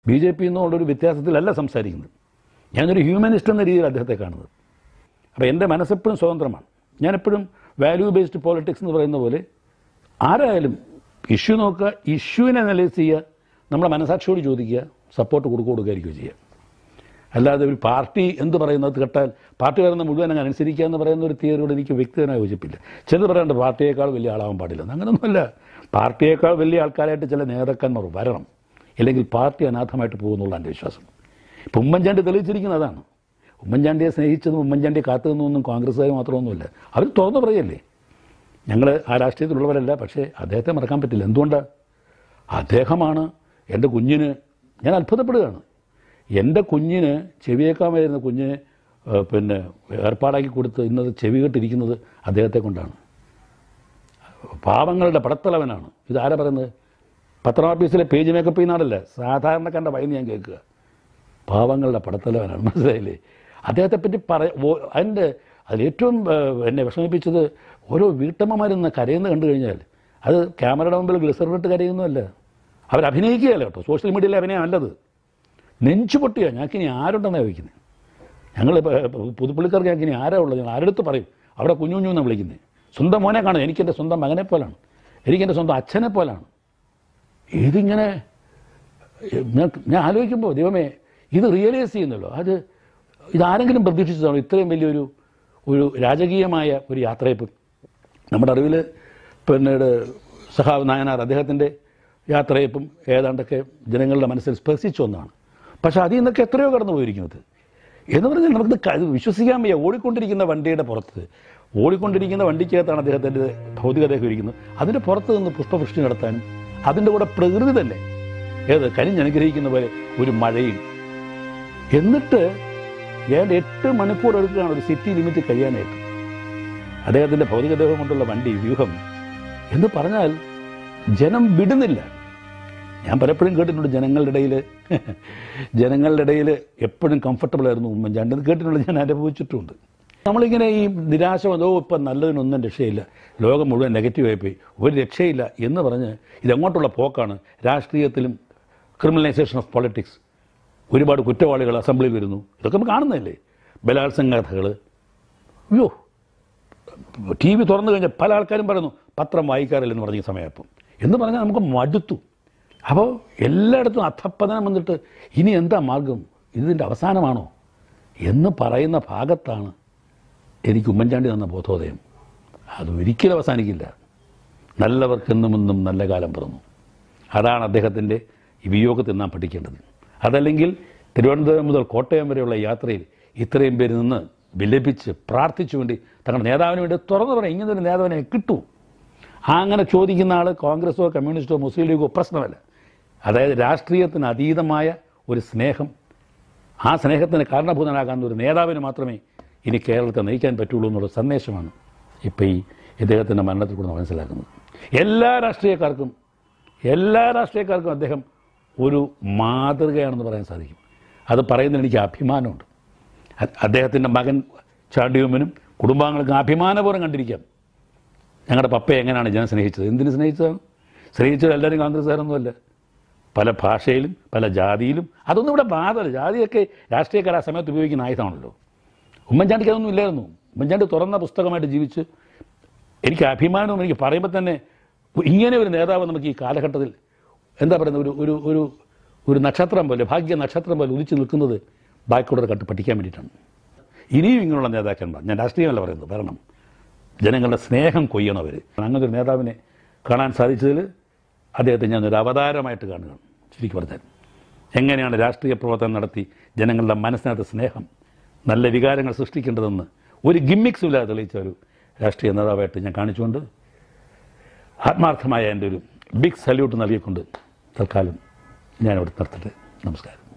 B J P എന്നുള്ളൊരു വ്യത്യാസത്തിലല്ല സംസാരിക്കുന്നത് ഞാനൊരു ഹ്യൂമനിസ്റ്റ് എന്ന രീതിയിൽ അദ്ദേഹത്തെ കാണുന്നത് അപ്പോൾ എൻ്റെ മനസ്സെപ്പോഴും സ്വതന്ത്രമാണ് ഞാനെപ്പോഴും വാല്യൂ ബേസ്ഡ് പോളിറ്റിക്സ് എന്ന് പറയുന്ന പോലെ ആരായാലും ഇഷ്യൂ നോക്കുക ഇഷ്യൂവിനെ അനലൈസ് ചെയ്യുക നമ്മുടെ മനസാക്ഷിയോട് ചോദിക്കുക സപ്പോർട്ട് കൊടുക്കുക കൊടുക്കുകയായിരിക്കും ചെയ്യുക അല്ലാതെ ഒരു പാർട്ടി എന്ത് പറയുന്നത് കേട്ടാൽ പാർട്ടി പറയുന്ന മുഴുവൻ അങ്ങ് അനുസരിക്കുക എന്ന് പറയുന്ന ഒരു തിയറിയോട് എനിക്ക് വ്യക്തിപരമായ യോജിപ്പില്ല ചിലത് പറയാണ്ട് പാർട്ടിയേക്കാൾ വലിയ ആളാവാൻ പാടില്ല അങ്ങനെയൊന്നുമല്ല പാർട്ടിയേക്കാൾ വലിയ ആൾക്കാരായിട്ട് ചില നേതാക്കന്മാർ വരണം ഇല്ലെങ്കിൽ പാർട്ടി അനാഥമായിട്ട് പോകുന്നുള്ള എൻ്റെ വിശ്വാസം ഇപ്പം ഉമ്മൻചാണ്ടി തെളിയിച്ചിരിക്കുന്നത് അതാണ് ഉമ്മൻചാണ്ടിയെ സ്നേഹിച്ചതും ഉമ്മൻചാണ്ടിയെ കാത്തു നിന്നൊന്നും കോൺഗ്രസ്സുകാർ മാത്രമൊന്നുമില്ല അവർ തുറന്നു പറയല്ലേ ഞങ്ങൾ ആ രാഷ്ട്രീയത്തിലുള്ളവരല്ല പക്ഷേ അദ്ദേഹത്തെ മറക്കാൻ പറ്റില്ല എന്തുകൊണ്ടാണ് അദ്ദേഹമാണ് എൻ്റെ കുഞ്ഞിന് ഞാൻ അത്ഭുതപ്പെടുകയാണ് എൻ്റെ കുഞ്ഞിന് ചെവിയേക്കാൻ വരുന്ന കുഞ്ഞിന് ഏഹ്, പിന്നെ ഏർപ്പാടാക്കി കൊടുത്ത് ഇന്നത് ചെവി കെട്ടിരിക്കുന്നത് അദ്ദേഹത്തെ കൊണ്ടാണ് പാവങ്ങളുടെ പടത്തലവനാണ് ഇതാരാ പറയുന്നത് പത്രാഫീസിലെ പേജ് മേക്കപ്പ് ചെയ്യുന്ന സാധാരണക്കാരൻ്റെ വൈന്ന് ഞാൻ കേൾക്കുക പാവങ്ങളുടെ പടത്തലവനാണ് മനസ്സിലായില്ലേ അദ്ദേഹത്തെപ്പറ്റി പറ ഓ- അതിൻ്റെ അതിലേറ്റവും ഏഹ്, എന്നെ വിഷമിപ്പിച്ചത് ഓരോ വീട്ടമ്മമാരിന്ന് കരയുന്ന കണ്ടു കഴിഞ്ഞാൽ അത് ക്യാമറയുടെ മുമ്പിൽ ഗ്ലിസറിനിട്ട് കരയുന്നതല്ല അവർ അഭിനയിക്കുകയല്ല കേട്ടോ സോഷ്യൽ മീഡിയയിലെ അഭിനയം അല്ലത് നെഞ്ചു പൊട്ടിയോ ഞങ്ങൾക്കിനി ആരുണ്ടെന്നാണ് ചോദിക്കുന്നത് ഞങ്ങൾ പുതുപ്പള്ളിക്കാർക്ക് ഞങ്ങൾക്ക് ഇനി ആരാ ഉള്ളത് ഞങ്ങൾ ആരെടുത്ത് പറയും അവിടെ കുഞ്ഞു കുഞ്ഞു എന്നാണ് വിളിക്കുന്നത് സ്വന്തം മോനെ കാണും എനിക്കെൻ്റെ സ്വന്തം മകനെ പോലാണ് എനിക്കെൻ്റെ സ്വന്തം അച്ഛനെ പോലാണ് ഇതിങ്ങനെ ഞാൻ ഞാൻ ആലോചിക്കുമ്പോൾ ദൈവമേ ഇത് റിയലൈസ് ചെയ്യുന്നല്ലോ അത് ഇതാരെങ്കിലും പ്രതീക്ഷിച്ചതാണോ ഇത്രയും വലിയൊരു ഒരു രാജകീയമായ ഒരു യാത്രയപ്പ് നമ്മുടെ അറിവിൽ പിന്നീട് സഹാബ് നായനാർ അദ്ദേഹത്തിൻ്റെ യാത്രയപ്പും ഏതാണ്ടൊക്കെ ജനങ്ങളുടെ മനസ്സിൽ സ്പർശിച്ച ഒന്നാണ് പക്ഷേ അതിൽ നിന്നൊക്കെ എത്രയോ കടന്നു പോയിരിക്കുന്നത് എന്ന് പറഞ്ഞാൽ നമുക്ക് ക- വിശ്വസിക്കാൻ വയ്യ ഓടിക്കൊണ്ടിരിക്കുന്ന വണ്ടിയുടെ പുറത്ത് ഓടിക്കൊണ്ടിരിക്കുന്ന വണ്ടിക്കകത്താണ് അദ്ദേഹത്തിൻ്റെ ഭൗതികദേഹം ഇരിക്കുന്നത് അതിൻ്റെ പുറത്ത് നിന്ന് പുഷ്പവൃഷ്ടി നടത്താനും അതിൻ്റെ കൂടെ പ്രകൃതി തന്നെ ഏത് കനിഞ്ഞനുഗ്രഹിക്കുന്ന പോലെ ഒരു മഴയും എന്നിട്ട് ഏതാണ്ട് എട്ട് മണിക്കൂർ എടുക്കുകയാണ് ഒരു സിറ്റി ലിമിറ്റ് കഴിയാനായിട്ട് അദ്ദേഹത്തിൻ്റെ ഭൗതികദേഹം കൊണ്ടുള്ള വണ്ടി വ്യൂഹം എന്ന് പറഞ്ഞാൽ ജനം വിടുന്നില്ല ഞാൻ പലപ്പോഴും കേട്ടിട്ടുണ്ട് ജനങ്ങളുടെ ഇടയിൽ ജനങ്ങളുടെ ഇടയിൽ എപ്പോഴും കംഫർട്ടബിൾ ആയിരുന്നു ഉമ്മൻചാണ്ടി എന്ന് കേട്ടിട്ടുണ്ട് ഞാൻ അനുഭവിച്ചിട്ടുമുണ്ട് നമ്മളിങ്ങനെ ഈ നിരാശ വന്നോ ഇപ്പം നല്ലതിനൊന്നും രക്ഷയില്ല ലോകം മുഴുവൻ നെഗറ്റീവായി പോയി ഒരു രക്ഷയില്ല എന്ന് പറഞ്ഞ് ഇതെങ്ങോട്ടുള്ള പോക്കാണ് രാഷ്ട്രീയത്തിലും ക്രിമിനലൈസേഷൻ ഓഫ് പൊളിറ്റിക്സ് ഒരുപാട് കുറ്റവാളികൾ അസംബ്ലിയിൽ വരുന്നു ഇതൊക്കെ നമ്മൾ കാണുന്നതല്ലേ ബലാത്സംഗ കഥകൾ അയ്യോ ടി വി തുറന്നു കഴിഞ്ഞാൽ പല ആൾക്കാരും പറയുന്നു പത്രം വായിക്കാറില്ലെന്ന് പറഞ്ഞ സമയപ്പം എന്ന് പറഞ്ഞാൽ നമുക്ക് മടുത്തു അപ്പോൾ എല്ലായിടത്തും അധപ്പതനം വന്നിട്ട് ഇനി എന്താ മാർഗം ഇതിൻ്റെ അവസാനമാണോ എന്ന് പറയുന്ന ഭാഗത്താണ് എനിക്ക് ഉമ്മൻചാണ്ടി തന്ന ബോധോദയം അത് ഒരിക്കലും അവസാനിക്കില്ല നല്ലവർക്കെന്നും എന്നും നല്ല കാലം പിറന്നു അതാണ് അദ്ദേഹത്തിൻ്റെ ഈ വിയോഗത്തിൽ നാം പഠിക്കേണ്ടത് അതല്ലെങ്കിൽ തിരുവനന്തപുരം മുതൽ കോട്ടയം വരെയുള്ള യാത്രയിൽ ഇത്രയും പേര് നിന്ന് വിലപിച്ച് പ്രാർത്ഥിച്ചു വേണ്ടി തങ്ങളുടെ നേതാവിന് വേണ്ടി തുറന്നു പറയാം ഇങ്ങനെ ഒരു നേതാവിനെ കിട്ടൂ ആ അങ്ങനെ ചോദിക്കുന്ന ആൾ കോൺഗ്രസോ കമ്മ്യൂണിസ്റ്റോ മുസ്ലിം ലീഗോ പ്രശ്നമല്ല അതായത് രാഷ്ട്രീയത്തിന് അതീതമായ ഒരു സ്നേഹം ആ സ്നേഹത്തിന് കാരണഭൂതനാകാവുന്ന ഒരു നേതാവിന് മാത്രമേ ഇനി കേരളത്തെ നയിക്കാൻ പറ്റുള്ളൂ എന്നുള്ള സന്ദേശമാണ് ഇപ്പോൾ ഈ ഇദ്ദേഹത്തിൻ്റെ മരണത്തിൽ കൂടെ നമ്മൾ മനസ്സിലാക്കുന്നത് എല്ലാ രാഷ്ട്രീയക്കാർക്കും എല്ലാ രാഷ്ട്രീയക്കാർക്കും അദ്ദേഹം ഒരു മാതൃകയാണെന്ന് പറയാൻ സാധിക്കും അത് പറയുന്നതിന് എനിക്ക് അഭിമാനമുണ്ട് അ- അദ്ദേഹത്തിൻ്റെ മകൻ ചാണ്ടിയുമ്മനും കുടുംബാംഗങ്ങൾക്കും അഭിമാനപൂർവ്വം കണ്ടിരിക്കാം ഞങ്ങളുടെ പപ്പയെ എങ്ങനെയാണ് ജനം സ്നേഹിച്ചത് എന്തിനു സ്നേഹിച്ചതാണ് സ്നേഹിച്ചത് എല്ലാവരും കോൺഗ്രസ്സുകാരൊന്നുമല്ല പല ഭാഷയിലും പല ജാതിയിലും അതൊന്നും ഇവിടെ ബാധല്ല ജാതിയൊക്കെ രാഷ്ട്രീയക്കാർ ആ സമയത്ത് ഉപയോഗിക്കുന്ന ആയുധമാണല്ലോ ഉമ്മൻചാണ്ടിക്ക് അതൊന്നും ഇല്ലായിരുന്നു ഉമ്മൻചാണ്ടി തുറന്ന പുസ്തകമായിട്ട് ജീവിച്ച് എനിക്ക് അഭിമാനവും എനിക്ക് പറയുമ്പോൾ തന്നെ ഇങ്ങനെ ഒരു നേതാവ് നമുക്ക് ഈ കാലഘട്ടത്തിൽ എന്താ പറയുന്നത് ഒരു ഒരു ഒരു ഒരു നക്ഷത്രം പോലെ ഭാഗ്യ നക്ഷത്രം പോലെ ഉദിച്ചു നിൽക്കുന്നത് ബാക്കിയുള്ളവർ കണ്ട് പഠിക്കാൻ വേണ്ടിയിട്ടാണ് ഇനിയും ഇങ്ങനെയുള്ള നേതാക്കന്മാർ ഞാൻ രാഷ്ട്രീയമല്ല പറയുന്നത് വരണം ജനങ്ങളുടെ സ്നേഹം കൊയ്യണം അവർ അങ്ങനെ ഒരു നേതാവിനെ കാണാൻ സാധിച്ചതിൽ അദ്ദേഹത്തെ ഞാനൊരു അവതാരമായിട്ട് കാണുകയാണ് ശരിക്കും പറഞ്ഞാൽ എങ്ങനെയാണ് രാഷ്ട്രീയ പ്രവർത്തനം നടത്തി ജനങ്ങളുടെ മനസ്സിനകത്ത് സ്നേഹം നല്ല വികാരങ്ങൾ സൃഷ്ടിക്കേണ്ടതെന്ന് ഒരു ഗിമ്മിക്സും ഇല്ലാതെ തെളിയിച്ച ഒരു രാഷ്ട്രീയ നേതാവായിട്ട് ഞാൻ കാണിച്ചുകൊണ്ട് ആത്മാർത്ഥമായ എൻ്റെ ഒരു ബിഗ് സല്യൂട്ട് നൽകിക്കൊണ്ട് തൽക്കാലം ഞാനിവിടെ നിർത്തട്ടെ നമസ്കാരം